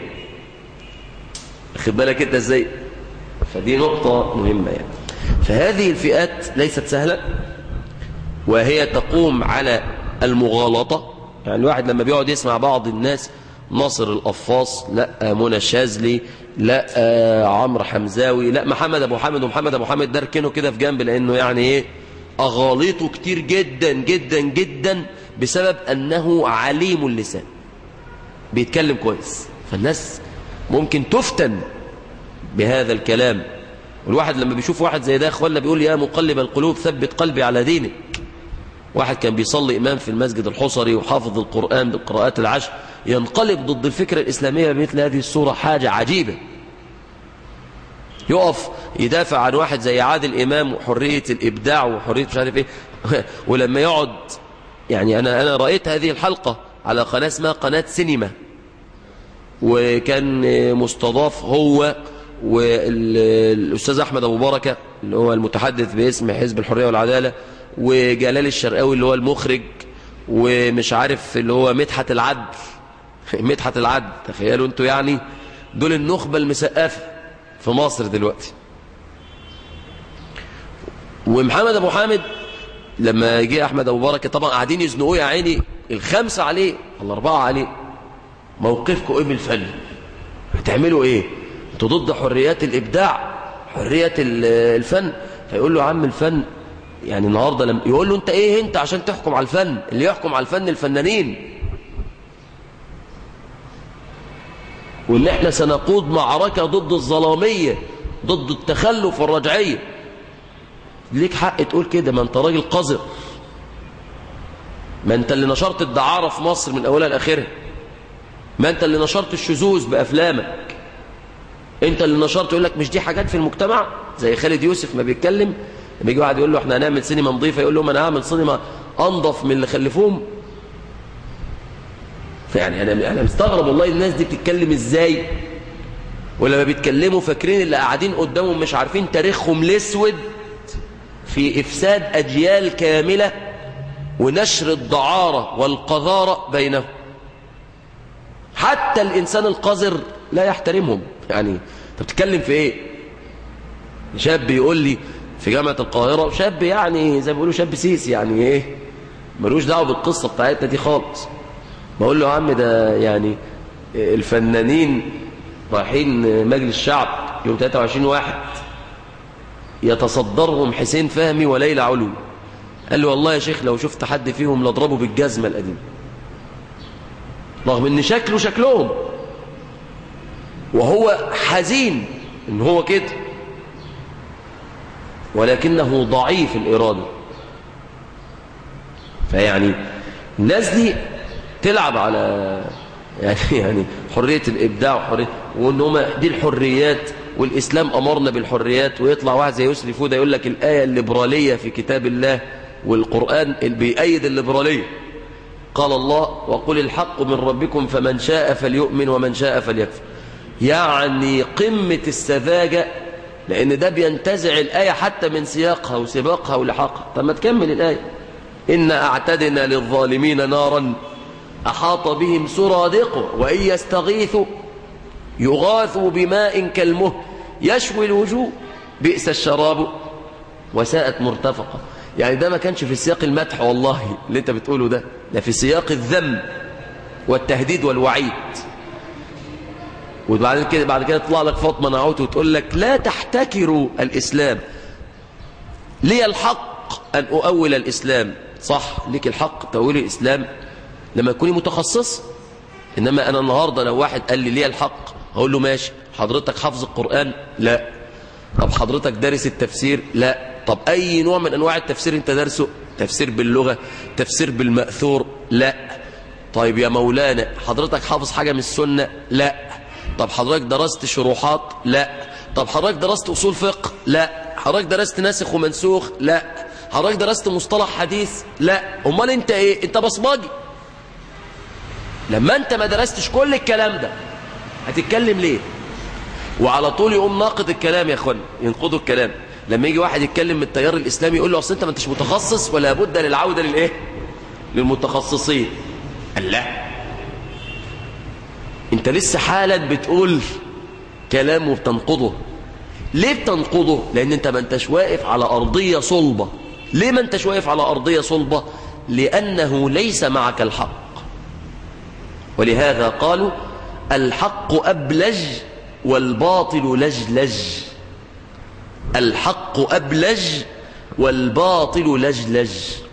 خد بالك انت ازاي فدي نقطة مهمة يعني فهذه الفئات ليست سهلة وهي تقوم على المغالطة يعني الواحد لما بيقعد يسمع بعض الناس ناصر القفاص لا منى الشاذلي لا آه، عمرو حمزاوي لا محمد ابو حامد ومحمد ابو حامد ده ركنه كده في جنب لانه يعني ايه اغاليطه كتير جدا جدا جدا بسبب انه عليم اللسان بيتكلم كويس فالناس ممكن تفتن بهذا الكلام والواحد لما بيشوف واحد زي ده اخوانا بيقول يا مقلب القلوب ثبت قلبي على دينك واحد كان بيصلي إمام في المسجد الحصري وحافظ القرآن بالقراءات العشر ينقلب ضد الفكرة الإسلامية بمثل هذه الصورة حاجة عجيبة يقف يدافع عن واحد زي عادل إمام وحرية الإبداع وحرية مش عارف إيه ولما يقعد يعني أنا أنا رأيت هذه الحلقة على قناة اسمها قناة سينما وكان مستضاف هو والأستاذ أحمد أبو بركة اللي هو المتحدث باسم حزب الحرية والعدالة وجلال الشرقاوي اللي هو المخرج ومش عارف اللي هو مدحت العدل مدحت العدل تخيلوا انتوا يعني دول النخبة المسقفة في مصر دلوقتي ومحمد ابو حامد لما جه احمد ابو بركه طبعا قاعدين يزنقوه يا عيني الخمسه عليه الاربعه عليه موقفكم ايه من الفن هتعملوا ايه انتوا ضد حريات الابداع حريه الفن فيقول له عم الفن يعني النهارده لما يقول له انت ايه انت عشان تحكم على الفن اللي يحكم على الفن الفنانين وان احنا سنقود معركه ضد الظلاميه ضد التخلف والرجعيه ليك حق تقول كده ما انت راجل قذر ما انت اللي نشرت الدعاره في مصر من اولها لاخرها ما انت اللي نشرت الشذوذ بافلامك انت اللي نشرت يقول لك مش دي حاجات في المجتمع زي خالد يوسف ما بيتكلم لما يجي واحد يقول له احنا هنعمل سينما نظيفه يقول لهم انا هعمل سينما انظف من اللي خلفوهم فيعني انا انا مستغرب والله الناس دي بتتكلم ازاي ولما بيتكلموا فاكرين اللي قاعدين قدامهم مش عارفين تاريخهم الاسود في افساد اجيال كامله ونشر الدعاره والقذاره بينهم حتى الانسان القذر لا يحترمهم يعني انت بتتكلم في ايه شاب يقول لي في جامعة القاهرة شاب يعني زي ما بيقولوا شاب سيسي يعني ايه ملوش دعوه بالقصة بتاعتنا دي خالص بقول له يا عم ده يعني الفنانين رايحين مجلس الشعب يوم 23 واحد يتصدرهم حسين فهمي وليلى علوي قال له والله يا شيخ لو شفت حد فيهم لاضربه بالجزمة القديمة رغم ان شكله شكلهم وهو حزين ان هو كده ولكنه ضعيف الإرادة فيعني الناس دي تلعب على يعني يعني حرية الإبداع وحرية وإن هم دي الحريات والإسلام أمرنا بالحريات ويطلع واحد زي يسري فودة يقول لك الآية الليبرالية في كتاب الله والقرآن اللي بيأيد الليبرالية قال الله وقل الحق من ربكم فمن شاء فليؤمن ومن شاء فليكفر يعني قمة السذاجة لأن ده بينتزع الآية حتى من سياقها وسباقها ولحاقها طب ما تكمل الآية إن أعتدنا للظالمين نارا أحاط بهم سرادقه وإن يستغيثوا يغاثوا بماء كالمه يشوي الوجوه بئس الشراب وساءت مرتفقة يعني ده ما كانش في سياق المدح والله اللي انت بتقوله ده ده في سياق الذم والتهديد والوعيد وبعد كده بعد كده تطلع لك فاطمه نعوت وتقول لك لا تحتكروا الاسلام لي الحق ان اؤول الاسلام صح ليك الحق تأويل الاسلام لما تكوني متخصص انما انا النهارده لو واحد قال لي لي الحق هقول له ماشي حضرتك حافظ القران لا طب حضرتك دارس التفسير لا طب اي نوع من انواع التفسير انت دارسه تفسير باللغه تفسير بالماثور لا طيب يا مولانا حضرتك حافظ حاجه من السنه لا طب حضرتك درست شروحات لا طب حضرتك درست أصول فقه لا حضرتك درست ناسخ ومنسوخ لا حضرتك درست مصطلح حديث لا امال انت ايه انت بصمجي لما انت ما درستش كل الكلام ده هتتكلم ليه وعلى طول يقوم ناقض الكلام يا اخوان ينقضوا الكلام لما يجي واحد يتكلم من التيار الاسلامي يقول له اصل انت ما انتش متخصص ولا بد للعوده للايه للمتخصصين قال لا انت لسه حالا بتقول كلام وبتنقضه ليه بتنقضه لان انت ما انتش واقف على ارضية صلبة ليه ما انتش واقف على ارضية صلبة لانه ليس معك الحق ولهذا قالوا الحق ابلج والباطل لجلج الحق ابلج والباطل لجلج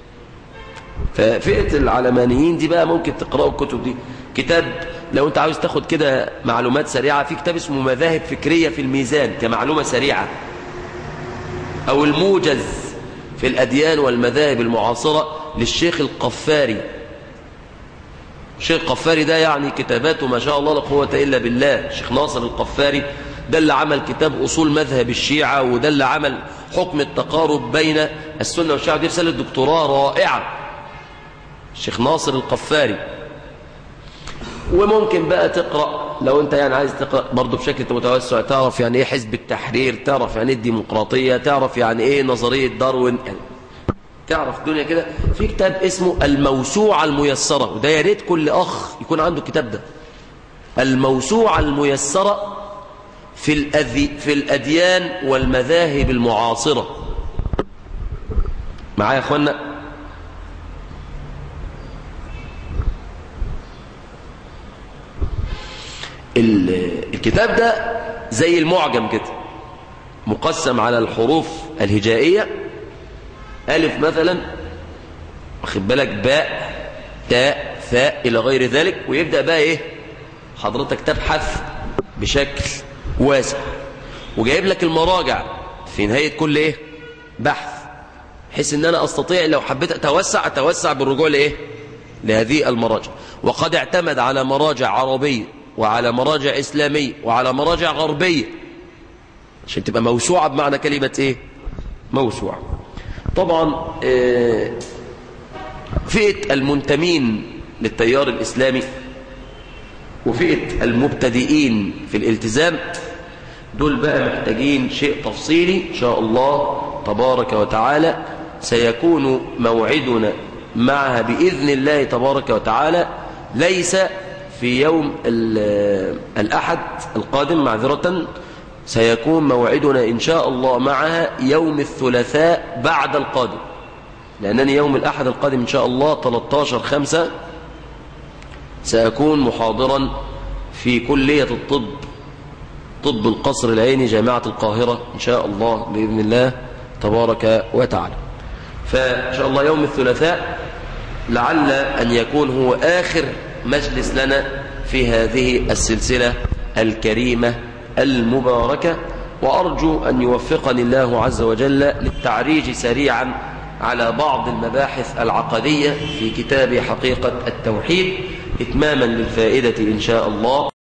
ففئة العلمانيين دي بقى ممكن تقرأوا الكتب دي كتاب لو انت عاوز تاخد كده معلومات سريعة في كتاب اسمه مذاهب فكرية في الميزان كمعلومة سريعة او الموجز في الأديان والمذاهب المعاصرة للشيخ القفاري الشيخ القفاري ده يعني كتاباته ما شاء الله لا قوة إلا بالله الشيخ ناصر القفاري ده اللي عمل كتاب أصول مذهب الشيعة وده اللي عمل حكم التقارب بين السنة والشيعة دي رسالة دكتوراه رائعة الشيخ ناصر القفاري وممكن بقى تقرأ لو انت يعني عايز تقرأ برضه بشكل متوسع تعرف يعني ايه حزب التحرير تعرف يعني ايه الديمقراطية تعرف يعني ايه نظرية داروين يعني تعرف الدنيا كده في كتاب اسمه الموسوعة الميسرة وده يا ريت كل أخ يكون عنده الكتاب ده الموسوعة الميسرة في الأذي في الأديان والمذاهب المعاصرة معايا يا اخوانا الكتاب ده زي المعجم كده مقسم على الحروف الهجائية ألف مثلا واخد بالك باء تاء ثاء إلى غير ذلك ويبدأ بقى إيه حضرتك تبحث بشكل واسع وجايب لك المراجع في نهاية كل إيه بحث بحيث ان انا استطيع لو حبيت اتوسع اتوسع بالرجوع لايه لهذه المراجع وقد اعتمد على مراجع عربية وعلى مراجع اسلامية وعلى مراجع غربية عشان تبقى موسوعة بمعنى كلمة ايه موسوعة طبعا آه، فئة المنتمين للتيار الاسلامي وفئة المبتدئين في الالتزام دول بقى محتاجين شيء تفصيلي إن شاء الله تبارك وتعالى سيكون موعدنا معها بإذن الله تبارك وتعالى ليس في يوم ال- الأحد القادم معذرة سيكون موعدنا إن شاء الله معها يوم الثلاثاء بعد القادم لأنني يوم الأحد القادم إن شاء الله 13 خمسة سأكون محاضرا في كلية الطب طب القصر العيني جامعة القاهرة إن شاء الله بإذن الله تبارك وتعالى فإن شاء الله يوم الثلاثاء لعل أن يكون هو آخر مجلس لنا في هذه السلسلة الكريمة المباركة وأرجو أن يوفقني الله عز وجل للتعريج سريعا على بعض المباحث العقدية في كتاب حقيقة التوحيد إتماما للفائدة إن شاء الله